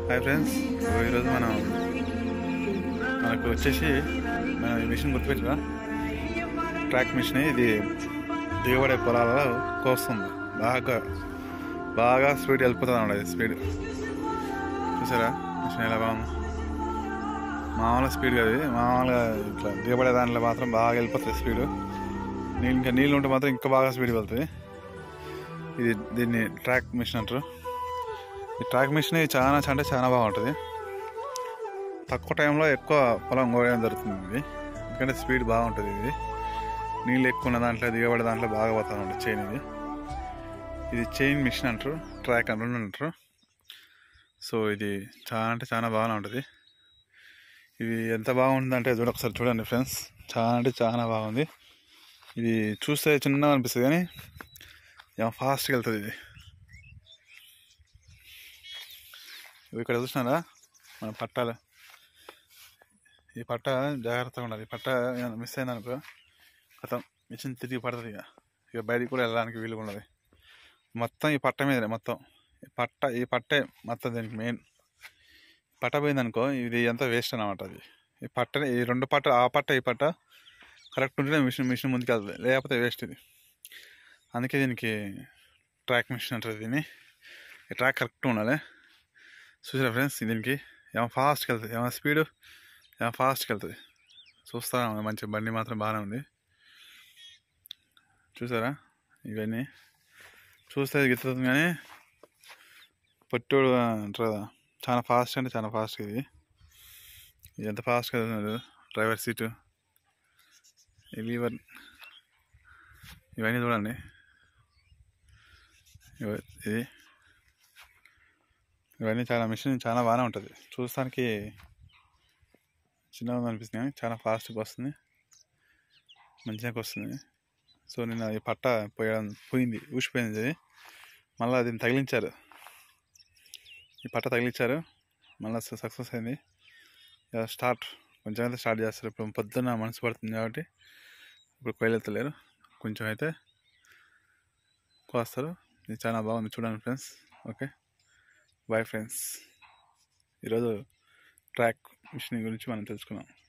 Hi friends ఈరోజు మనం మనకు వచ్చేసి మనం ఈ మిషన్ గుర్తుపెట్టుగా ట్రాక్ మిషన్ ఇది దిగబడే పొలాలలో కోస్తుంది బాగా బాగా స్పీడ్ వెళ్ళిపోతుంది అన్నమాట స్పీడ్ చూసారా మిషన్ ఎలా బాగుంది మామూలుగా స్పీడ్ కాదు ఇది. మామూలుగా ఇట్లా దిగబడే దాంట్లో మాత్రం బాగా వెళ్ళిపోతుంది స్పీడ్ నీళ్ళు ఇంకా నీళ్ళు ఉంటే మాత్రం ఇంకా బాగా స్పీడ్ వెళ్తుంది ఇది దీన్ని ట్రాక్ మిషన్ అంటారు ఈ ట్రాక్ మిషన్ చాలా అంటే చాలా బాగుంటుంది తక్కువ టైంలో ఎక్కువ పొలం కోయడం జరుగుతుంది ఇది ఎందుకంటే స్పీడ్ బాగుంటుంది ఇది నీళ్ళు ఎక్కువ ఉన్న దాంట్లో దిగబడే దాంట్లో బాగా పోతా ఉంటుంది చైన్ ఇది ఇది చైన్ మిషన్ అంటారు ట్రాక్ అని రెండు అంటారు సో ఇది చాలా అంటే చాలా బాగానే ఉంటుంది ఇది ఎంత బాగుంటుందంటే చూడ ఒకసారి చూడండి ఫ్రెండ్స్ చాలా అంటే చాలా బాగుంది ఇది చూస్తే చిన్నగా అనిపిస్తుంది కానీ ఏమో ఫాస్ట్గా వెళ్తుంది ఇది ఇవి ఇక్కడ చూసినారా మన పట్టాలు ఈ పట్ట జాగ్రత్తగా ఉండాలి ఈ పట్ట ఏమైనా మిస్ అయిందనుకో కథం మిషన్ తిరిగి పడుతుంది ఇక ఇక బయటికి కూడా వెళ్ళడానికి వీలు ఉండదు మొత్తం ఈ పట్ట మీదనే మొత్తం ఈ పట్ట ఈ పట్టే మొత్తం దీనికి మెయిన్ పట్ట పోయిందనుకో ఇది అంతా వేస్ట్ అనమాట అది ఈ పట్ట ఈ రెండు పట్ట ఆ పట్ట ఈ పట్ట కరెక్ట్ ఉంటేనే మిషన్ మిషన్ ముందుకు వెళ్తుంది లేకపోతే వేస్ట్ ఇది అందుకే దీనికి ట్రాక్ మిషన్ అంటారు దీన్ని ఈ ట్రాక్ కరెక్ట్ ఉండాలి చూసారా ఫ్రెండ్స్ దీనికి ఏమో ఫాస్ట్కి వెళ్తుంది ఏమో స్పీడ్ ఏమో ఫాస్ట్కి వెళ్తుంది చూస్తా ఉంది మంచి బండి మాత్రం బాగానే ఉంది చూసారా ఇవన్నీ చూస్తే గిత్తుంది కానీ పొట్టోడు అంటారు కదా చాలా ఫాస్ట్ అంటే చాలా ఫాస్ట్ ఇది ఇది ఎంత ఫాస్ట్గా వెళ్తున్నారు డ్రైవర్ సీటు ఈ లీవర్ ఇవన్నీ చూడండి ఇవ- ఇది ఇవన్నీ చాలా మిషన్ చాలా బాగానే ఉంటుంది చూస్తానికి చిన్నగా అనిపిస్తుంది కానీ చాలా ఫాస్ట్గా వస్తుంది మంచిగా వస్తుంది సో నేను ఈ పట్ట పోయడం పోయింది ఊసిపోయింది అది మళ్ళీ దీన్ని తగిలించారు ఈ పట్ట తగిలించారు మళ్ళీ సక్సెస్ అయింది ఇక స్టార్ట్ కొంచెం అయితే స్టార్ట్ చేస్తారు ఇప్పుడు పొద్దున్న మనసు పడుతుంది కాబట్టి ఇప్పుడు కోయలెత్తలేరు కొంచెం అయితే కోస్తారు ఇది చాలా బాగుంది చూడండి ఫ్రెండ్స్ ఓకే బాయ్ ఫ్రెండ్స్ ఈరోజు ట్రాక్ మిషన్ గురించి మనం తెలుసుకున్నాం